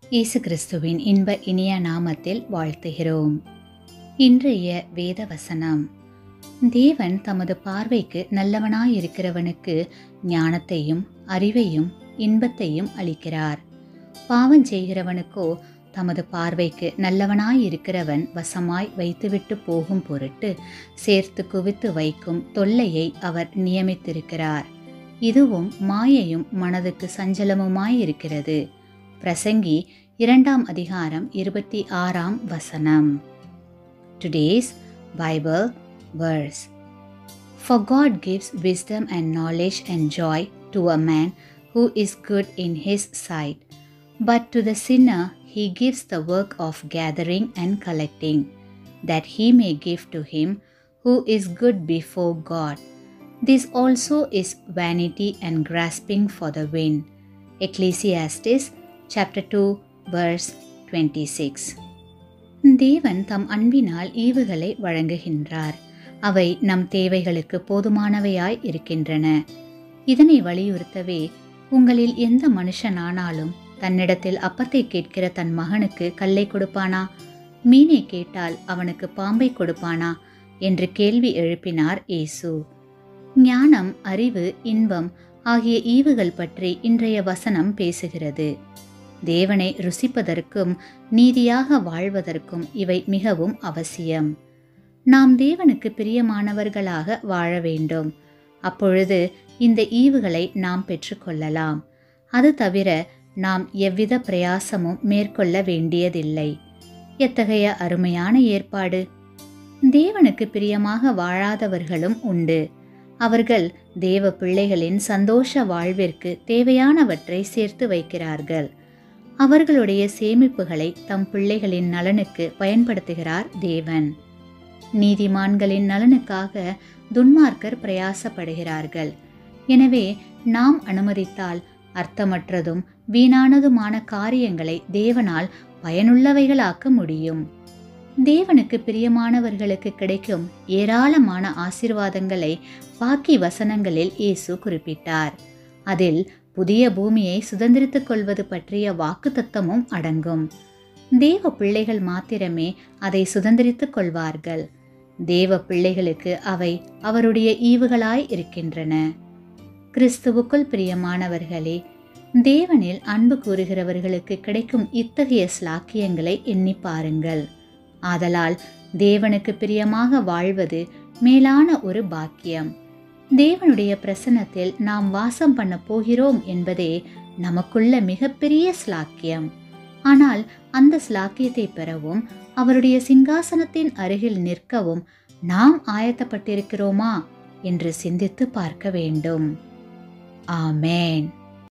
இயேசு கிறிஸ்துவின் இன்ப இனிய நாமத்தில் வாழ்த்துகிறோம் இன்றைய வேத வசனம் தேவன் தமது பார்வைக்கு நல்லவனாயிருக்கிறவனுக்கு ஞானத்தையும் அறிவையும் இன்பத்தையும் அளிக்கிறார் பாவம் செய்கிறவனுக்கோ தமது பார்வைக்கு நல்லவனாயிருக்கிறவன் வசமாய் வைத்துவிட்டு போகும் பொருட்டு சேர்த்து குவித்து வைக்கும் தொல்லையை அவர் நியமித்திருக்கிறார் இதுவும் மாயையும் மனதுக்கு சஞ்சலமுமாயிருக்கிறது பிரசங்கி இரண்டாம் அதிகாரம் இருபத்தி ஆறாம் வசனம் today's Bible verse For God gives wisdom and knowledge and joy to a man who is good in his sight, but to the sinner he gives the work of gathering and collecting, that he may give to him who is good before God. This also is vanity and grasping for the wind. Ecclesiastes chapter 2 verse 26 தேவன் தம் அன்பினால் ஈவுகளை வழங்குகின்றார் அவை நம் தேவைகளுக்கு போதுமானவையாய் இருக்கின்றன இதனை வலியுறுத்தவே உங்களில் எந்த மனுஷனானாலும் தன்னிடத்தில் அப்பத்தை கேட்கிற தன் மகனுக்கு கல்லை கொடுப்பானா மீனை கேட்டால் அவனுக்கு பாம்பை கொடுப்பானா என்று கேள்வி எழுப்பினார் இயேசு ஞானம் அறிவு இன்பம் ஆகிய ஈவுகள் பற்றி இன்றைய வசனம் பேசுகிறது தேவனை ருசிப்பதற்கும் நீதியாக வாழ்வதற்கும் இவை மிகவும் அவசியம் நாம் தேவனுக்கு பிரியமானவர்களாக வாழ வேண்டும் அப்பொழுது இந்த ஈவுகளை நாம் பெற்றுக்கொள்ளலாம் அது தவிர நாம் எவ்வித பிரயாசமும் மேற்கொள்ள வேண்டியதில்லை எத்தகைய அருமையான ஏற்பாடு தேவனுக்கு பிரியமாக வாழாதவர்களும் உண்டு அவர்கள் தேவ பிள்ளைகளின் சந்தோஷ வாழ்விற்கு தேவையானவற்றை சேர்த்து வைக்கிறார்கள் அவர்களுடைய சேமிப்புகளை தம் பிள்ளைகளின் நலனுக்கு பயன்படுத்துகிறார் தேவன் நீதிமான்களின் நலனுக்காக துன்மார்க்கர் பிரயாசப்படுகிறார்கள் எனவே நாம் அனுமதித்தால் அர்த்தமற்றதும் வீணானதுமான காரியங்களை தேவனால் பயனுள்ளவைகளாக்க முடியும் தேவனுக்கு பிரியமானவர்களுக்கு கிடைக்கும் ஏராளமான ஆசிர்வாதங்களை பாக்கி வசனங்களில் இயேசு குறிப்பிட்டார் அதில் புதிய பூமியை சுதந்திரித்துக் கொள்வது பற்றிய வாக்குத்தத்தமும் அடங்கும் தேவ பிள்ளைகள் மாத்திரமே அதை சுதந்திரித்துக் கொள்வார்கள் தேவ பிள்ளைகளுக்கு அவை அவருடைய ஈவுகளாய் இருக்கின்றன கிறிஸ்துவுக்குள் பிரியமானவர்களே தேவனில் அன்பு கூறுகிறவர்களுக்கு கிடைக்கும் இத்தகைய ஸ்லாக்கியங்களை எண்ணி பாருங்கள் ஆதலால் தேவனுக்கு பிரியமாக வாழ்வது மேலான ஒரு பாக்கியம் தேவனுடைய பிரசன்னத்தில் நாம் வாசம் பண்ண போகிறோம் என்பதே நமக்குள்ள மிகப்பெரிய ஸ்லாக்கியம் ஆனால் அந்த ஸ்லாக்கியத்தை பெறவும் அவருடைய சிங்காசனத்தின் அருகில் நிற்கவும் நாம் ஆயத்தப்பட்டிருக்கிறோமா என்று சிந்தித்து பார்க்க வேண்டும் ஆமேன்